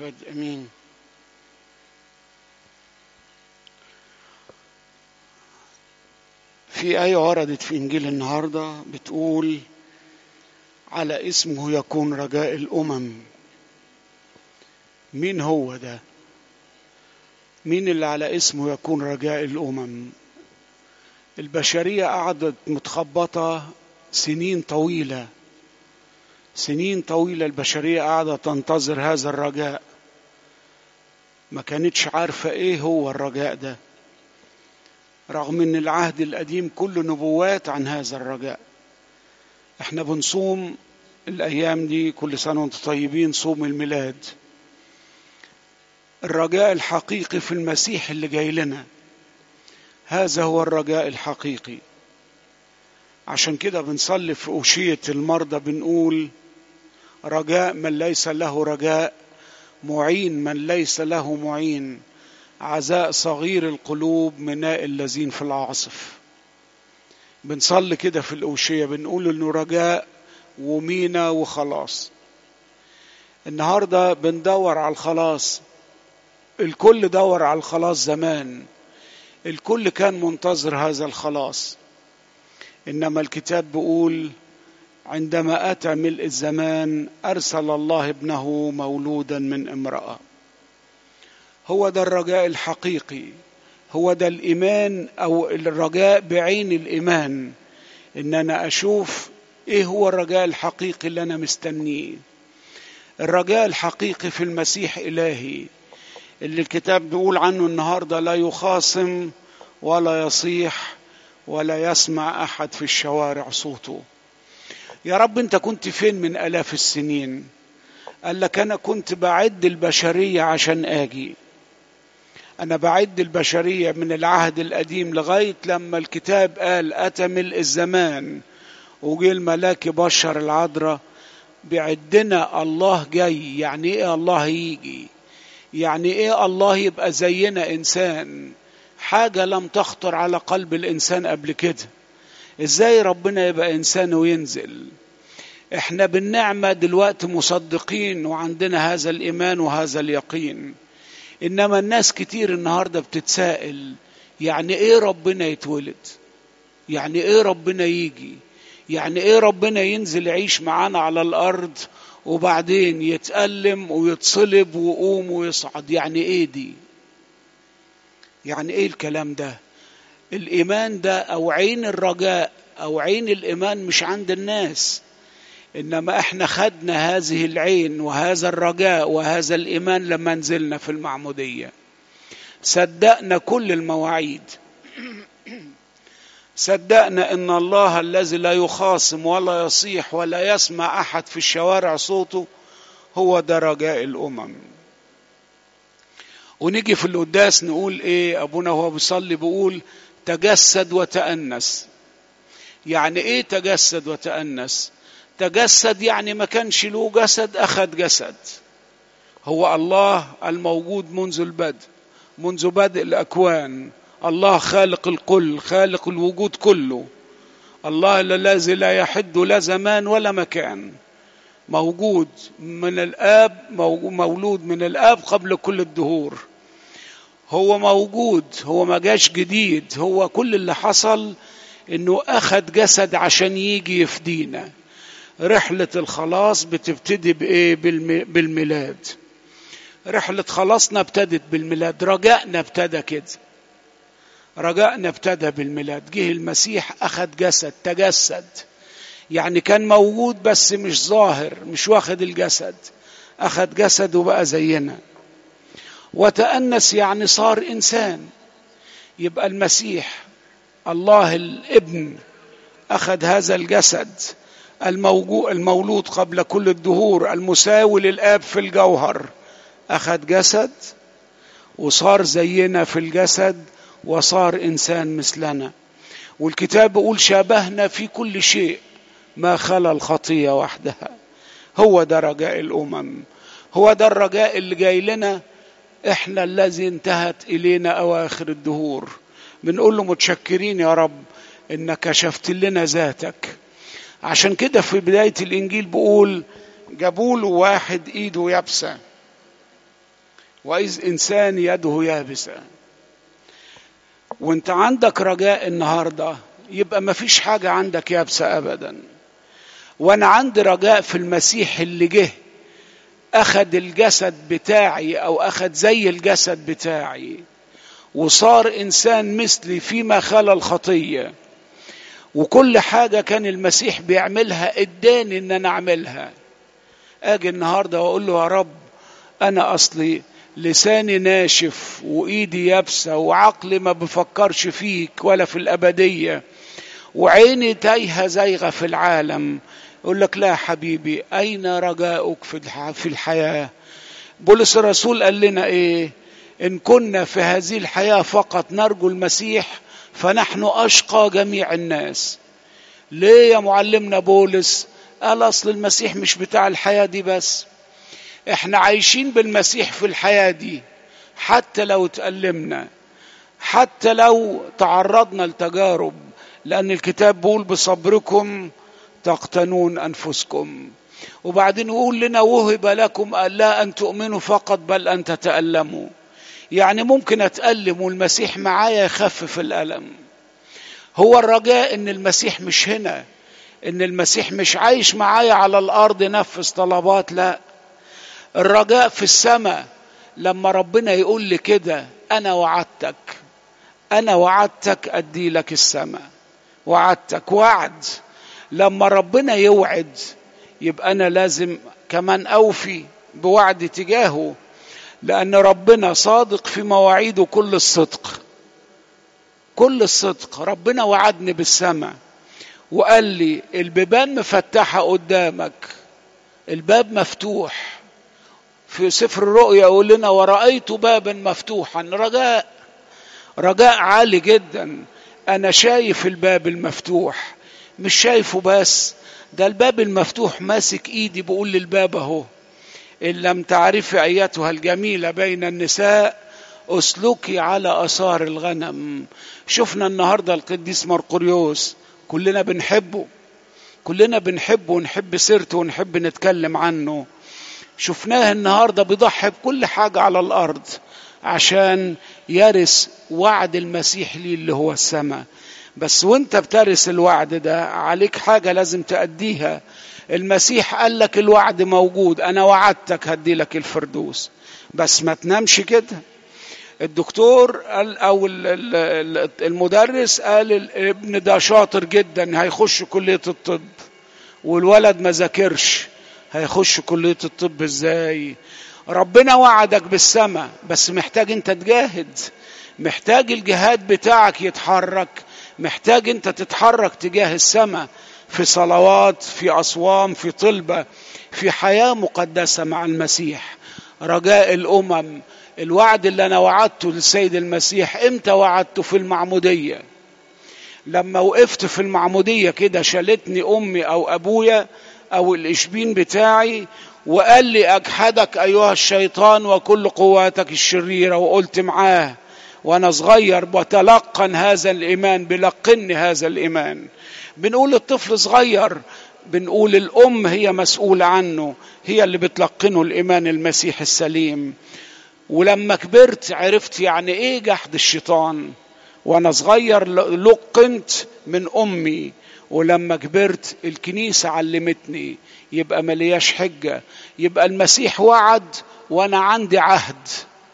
الأبد أمين في آية وردت في إنجيل النهاردة بتقول على اسمه يكون رجاء الأمم مين هو ده مين اللي على اسمه يكون رجاء الأمم البشرية قعدت متخبطة سنين طويلة سنين طويلة البشرية قاعدة تنتظر هذا الرجاء ما كانتش عارفة ايه هو الرجاء ده رغم ان العهد القديم كله نبوات عن هذا الرجاء احنا بنصوم الايام دي كل سنة وانتم طيبين صوم الميلاد الرجاء الحقيقي في المسيح اللي جاي لنا هذا هو الرجاء الحقيقي عشان كده بنصلي في أوشية المرضى بنقول رجاء من ليس له رجاء معين من ليس له معين عزاء صغير القلوب مناء الذين في العاصف بنصلي كده في الأوشية بنقول إنه رجاء ومينا وخلاص النهاردة بندور على الخلاص الكل دور على الخلاص زمان الكل كان منتظر هذا الخلاص انما الكتاب بيقول عندما اتى ملء الزمان ارسل الله ابنه مولودا من امراه هو ده الرجاء الحقيقي هو ده الايمان او الرجاء بعين الايمان ان انا اشوف ايه هو الرجاء الحقيقي اللي انا مستنيه الرجاء الحقيقي في المسيح الهي اللي الكتاب بيقول عنه النهارده لا يخاصم ولا يصيح ولا يسمع احد في الشوارع صوته يا رب انت كنت فين من الاف السنين قال لك انا كنت بعد البشريه عشان اجي انا بعد البشريه من العهد القديم لغايه لما الكتاب قال اتى ملء الزمان وجه الملاك بشر العذراء بعدنا الله جاي يعني ايه الله يجي يعني ايه الله يبقى زينا انسان حاجه لم تخطر على قلب الانسان قبل كده ازاي ربنا يبقى انسان وينزل احنا بالنعمه دلوقتي مصدقين وعندنا هذا الايمان وهذا اليقين انما الناس كتير النهارده بتتسائل يعني ايه ربنا يتولد يعني ايه ربنا يجي يعني ايه ربنا ينزل يعيش معانا على الارض وبعدين يتألم ويتصلب ويقوم ويصعد يعني ايه دي يعني ايه الكلام ده الايمان ده او عين الرجاء او عين الايمان مش عند الناس انما احنا خدنا هذه العين وهذا الرجاء وهذا الايمان لما نزلنا في المعموديه صدقنا كل المواعيد صدقنا ان الله الذي لا يخاصم ولا يصيح ولا يسمع احد في الشوارع صوته هو ده رجاء الامم ونيجي في القداس نقول ايه ابونا وهو بيصلي بيقول تجسد وتأنس يعني ايه تجسد وتأنس تجسد يعني ما كانش له جسد اخذ جسد هو الله الموجود منذ البدء منذ بدء الاكوان الله خالق الكل خالق الوجود كله الله الذي لا يحد لا زمان ولا مكان موجود من الاب مولود من الاب قبل كل الدهور هو موجود هو ما جاش جديد هو كل اللي حصل انه اخذ جسد عشان يجي يفدينا رحلة الخلاص بتبتدي بايه بالميلاد رحلة خلاصنا ابتدت بالميلاد رجائنا ابتدى كده رجائنا ابتدى بالميلاد جه المسيح اخذ جسد تجسد يعني كان موجود بس مش ظاهر مش واخد الجسد اخذ جسد وبقى زينا وتأنس يعني صار انسان يبقى المسيح الله الابن اخذ هذا الجسد الموجود المولود قبل كل الدهور المساوي للاب في الجوهر اخذ جسد وصار زينا في الجسد وصار انسان مثلنا والكتاب بيقول شابهنا في كل شيء ما خلا الخطيه وحدها هو ده رجاء الامم هو ده الرجاء اللي جاي لنا احنا الذي انتهت الينا اواخر الدهور بنقول له متشكرين يا رب انك كشفت لنا ذاتك عشان كده في بدايه الانجيل بيقول جابوا له واحد ايده يابسه وإذ إنسان يده يابسة وانت عندك رجاء النهاردة يبقى ما فيش حاجة عندك يابسة أبدا وأنا عندي رجاء في المسيح اللي جه أخد الجسد بتاعي أو أخد زي الجسد بتاعي وصار إنسان مثلي فيما خلا الخطية وكل حاجة كان المسيح بيعملها اداني ان انا اعملها اجي النهاردة واقول له يا رب انا اصلي لساني ناشف وايدي يابسة وعقلي ما بفكرش فيك ولا في الابدية وعيني تايهة زيغة في العالم يقول لك لا حبيبي اين رجاؤك في الحياة بولس الرسول قال لنا ايه ان كنا في هذه الحياة فقط نرجو المسيح فنحن أشقى جميع الناس ليه يا معلمنا بولس قال أصل المسيح مش بتاع الحياة دي بس احنا عايشين بالمسيح في الحياة دي حتى لو تألمنا حتى لو تعرضنا لتجارب لأن الكتاب بيقول بصبركم تقتنون أنفسكم وبعدين يقول لنا وهب لكم لا أن تؤمنوا فقط بل أن تتألموا يعني ممكن اتألم والمسيح معايا يخفف الألم هو الرجاء ان المسيح مش هنا ان المسيح مش عايش معايا على الارض نفذ طلبات لا الرجاء في السماء لما ربنا يقول لي كده انا وعدتك انا وعدتك ادي لك السماء وعدتك وعد لما ربنا يوعد يبقى انا لازم كمان اوفي بوعد تجاهه لأن ربنا صادق في مواعيده كل الصدق كل الصدق ربنا وعدني بالسماء وقال لي البيبان مفتحة قدامك الباب مفتوح في سفر الرؤيا يقول لنا ورأيت بابا مفتوحا رجاء رجاء عالي جدا أنا شايف الباب المفتوح مش شايفه بس ده الباب المفتوح ماسك ايدي بقول للباب اهو إن لم تعرفي أيتها الجميلة بين النساء أسلكي على أثار الغنم شفنا النهاردة القديس مرقريوس كلنا بنحبه كلنا بنحبه ونحب سيرته ونحب نتكلم عنه شفناه النهارده بيضحي بكل حاجة على الأرض عشان يرث وعد المسيح ليه اللي هو السماء بس وانت بترث الوعد ده عليك حاجة لازم تأديها المسيح قال لك الوعد موجود انا وعدتك هدي لك الفردوس بس ما تنامش كده الدكتور قال او المدرس قال الابن ده شاطر جدا هيخش كليه الطب والولد ما ذاكرش هيخش كليه الطب ازاي ربنا وعدك بالسماء بس محتاج انت تجاهد محتاج الجهاد بتاعك يتحرك محتاج انت تتحرك تجاه السماء في صلوات في أصوام في طلبة في حياة مقدسة مع المسيح رجاء الأمم الوعد اللي أنا وعدته للسيد المسيح إمتى وعدته في المعمودية لما وقفت في المعمودية كده شالتني أمي أو أبويا أو الإشبين بتاعي وقال لي أجحدك أيها الشيطان وكل قواتك الشريرة وقلت معاه وأنا صغير بتلقن هذا الإيمان بلقني هذا الإيمان بنقول الطفل صغير بنقول الأم هي مسؤولة عنه هي اللي بتلقنه الإيمان المسيح السليم ولما كبرت عرفت يعني إيه جحد الشيطان وأنا صغير لقنت من أمي ولما كبرت الكنيسة علمتني يبقى ملياش حجة يبقى المسيح وعد وأنا عندي عهد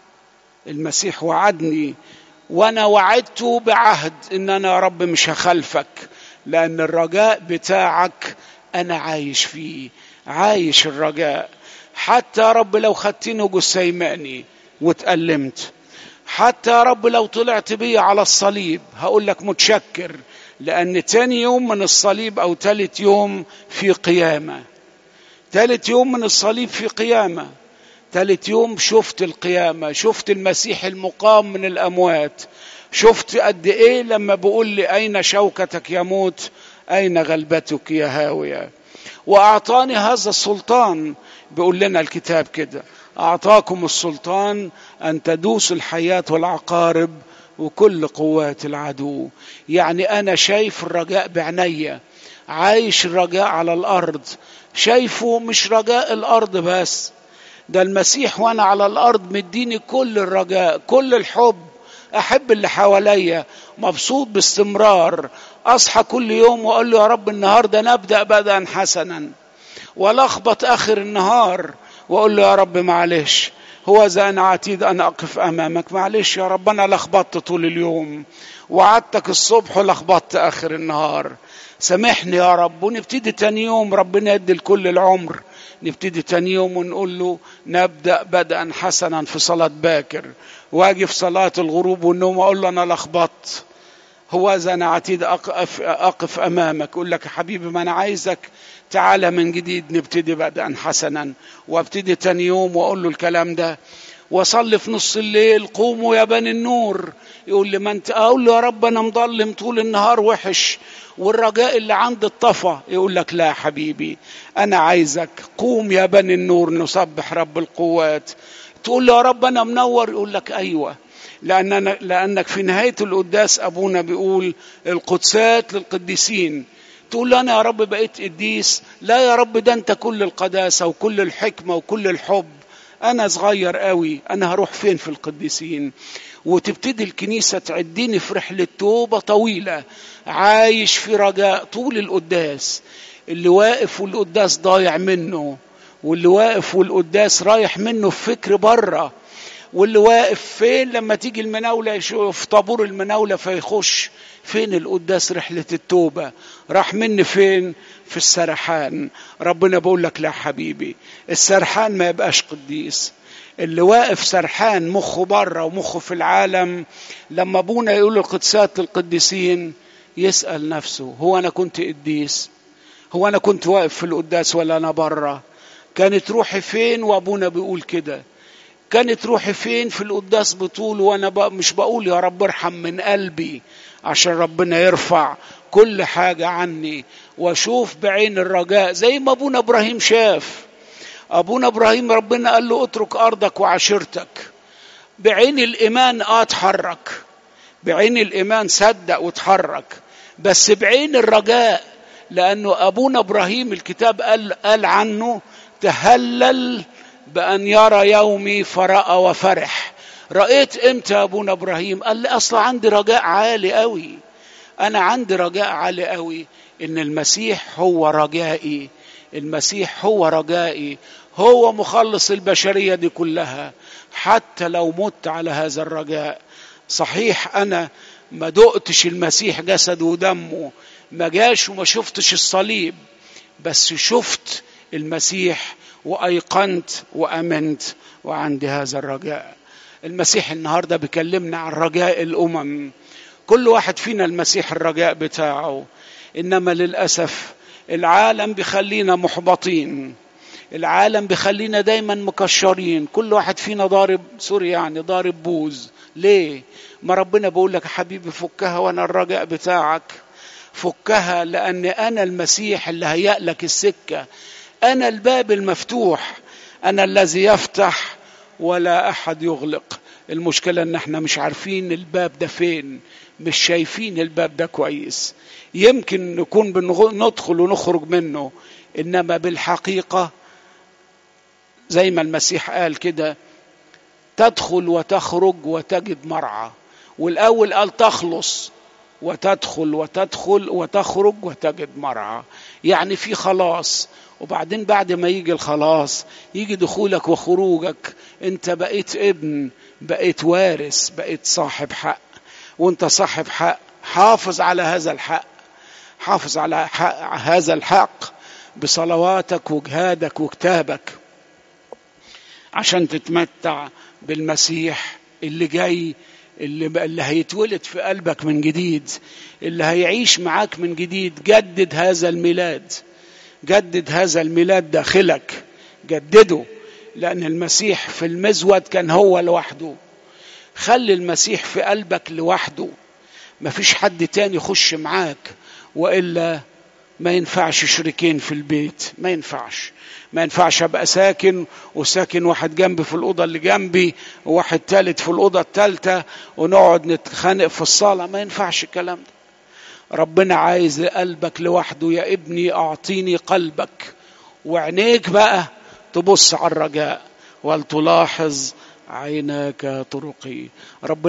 المسيح وعدني وأنا وعدته بعهد إن أنا يا رب مش هخلفك لأن الرجاء بتاعك أنا عايش فيه عايش الرجاء حتى يا رب لو خدتني جسيماني واتألمت حتى يا رب لو طلعت بي على الصليب هقول لك متشكر لأن تاني يوم من الصليب أو تالت يوم في قيامة تالت يوم من الصليب في قيامة تالت يوم شفت القيامة شفت المسيح المقام من الأموات شفت قد ايه لما بقول لي اين شوكتك يا موت اين غلبتك يا هاويه واعطاني هذا السلطان بيقول لنا الكتاب كده اعطاكم السلطان ان تدوسوا الحياه والعقارب وكل قوات العدو يعني انا شايف الرجاء بعينيا عايش الرجاء على الارض شايفه مش رجاء الارض بس ده المسيح وانا على الارض مديني كل الرجاء كل الحب احب اللي حواليا مبسوط باستمرار اصحى كل يوم واقول له يا رب النهارده نبدا بدءا حسنا ولخبط اخر النهار واقول له يا رب معلش هو ذا انا عتيد ان اقف امامك معلش يا رب انا لخبطت طول اليوم وعدتك الصبح ولخبطت اخر النهار سامحني يا رب ونبتدي تاني يوم ربنا يدي لكل العمر نبتدي تاني يوم ونقول له نبدا بدءا حسنا في صلاه باكر واجي في صلاه الغروب والنوم اقول له انا لخبطت هو ذا انا عتيد أقف, اقف امامك اقول لك يا حبيبي ما انا عايزك تعالى من جديد نبتدي بدءا حسنا وابتدي تاني يوم واقول له الكلام ده واصلي في نص الليل قوموا يا بني النور يقول لي ما انت اقول له يا رب انا مضلم طول النهار وحش والرجاء اللي عند الطفا يقول لك لا حبيبي انا عايزك قوم يا بني النور نسبح رب القوات تقول له يا رب انا منور يقول لك ايوه لأن لأنك في نهاية القداس أبونا بيقول القدسات للقديسين تقول له أنا يا رب بقيت قديس لا يا رب ده أنت كل القداسة وكل الحكمة وكل الحب أنا صغير قوي أنا هروح فين في القديسين وتبتدي الكنيسة تعديني في رحلة توبة طويلة عايش في رجاء طول القداس اللي واقف والقداس ضايع منه واللي واقف والقداس رايح منه في فكر بره واللي واقف فين لما تيجي المناولة يشوف طابور المناولة فيخش فين القداس رحلة التوبة راح مني فين في السرحان ربنا بقول لك لا حبيبي السرحان ما يبقاش قديس اللي واقف سرحان مخه بره ومخه في العالم لما ابونا يقول القدسات للقديسين يسأل نفسه هو انا كنت قديس هو انا كنت واقف في القداس ولا انا بره كانت روحي فين وابونا بيقول كده كانت روحي فين في القداس بطول وانا بقى مش بقول يا رب ارحم من قلبي عشان ربنا يرفع كل حاجة عني واشوف بعين الرجاء زي ما ابونا ابراهيم شاف ابونا ابراهيم ربنا قال له اترك ارضك وعشيرتك بعين الايمان اه اتحرك بعين الايمان صدق واتحرك بس بعين الرجاء لانه ابونا ابراهيم الكتاب قال قال عنه تهلل بأن يرى يومي فرأى وفرح رأيت امتى يا ابونا ابراهيم قال لي اصلا عندي رجاء عالي قوي انا عندي رجاء عالي قوي ان المسيح هو رجائي المسيح هو رجائي هو مخلص البشريه دي كلها حتى لو مت على هذا الرجاء صحيح انا ما دقتش المسيح جسد ودمه ما جاش وما شفتش الصليب بس شفت المسيح وايقنت وامنت وعندي هذا الرجاء المسيح النهارده بيكلمنا عن رجاء الامم كل واحد فينا المسيح الرجاء بتاعه انما للاسف العالم بيخلينا محبطين العالم بيخلينا دايما مكشرين كل واحد فينا ضارب سوري يعني ضارب بوز ليه ما ربنا بيقول لك يا حبيبي فكها وانا الرجاء بتاعك فكها لان انا المسيح اللي هيأ لك السكه انا الباب المفتوح انا الذي يفتح ولا احد يغلق المشكله ان احنا مش عارفين الباب ده فين مش شايفين الباب ده كويس يمكن نكون ندخل ونخرج منه انما بالحقيقه زي ما المسيح قال كده تدخل وتخرج وتجد مرعى والاول قال تخلص وتدخل وتدخل وتخرج وتجد مرعى يعني في خلاص وبعدين بعد ما يجي الخلاص يجي دخولك وخروجك انت بقيت ابن بقيت وارث بقيت صاحب حق وانت صاحب حق حافظ على هذا الحق حافظ على حق هذا الحق بصلواتك وجهادك وكتابك عشان تتمتع بالمسيح اللي جاي اللي, اللي هيتولد في قلبك من جديد اللي هيعيش معاك من جديد جدد هذا الميلاد جدد هذا الميلاد داخلك جدده لأن المسيح في المزود كان هو لوحده خلي المسيح في قلبك لوحده مفيش حد تاني يخش معاك وإلا ما ينفعش شريكين في البيت ما ينفعش ما ينفعش ابقى ساكن وساكن واحد جنبي في الاوضه اللي جنبي وواحد تالت في الاوضه التالته ونقعد نتخانق في الصاله ما ينفعش الكلام ده ربنا عايز قلبك لوحده يا ابني اعطيني قلبك وعينيك بقى تبص على الرجاء ولتلاحظ عيناك طرقي رب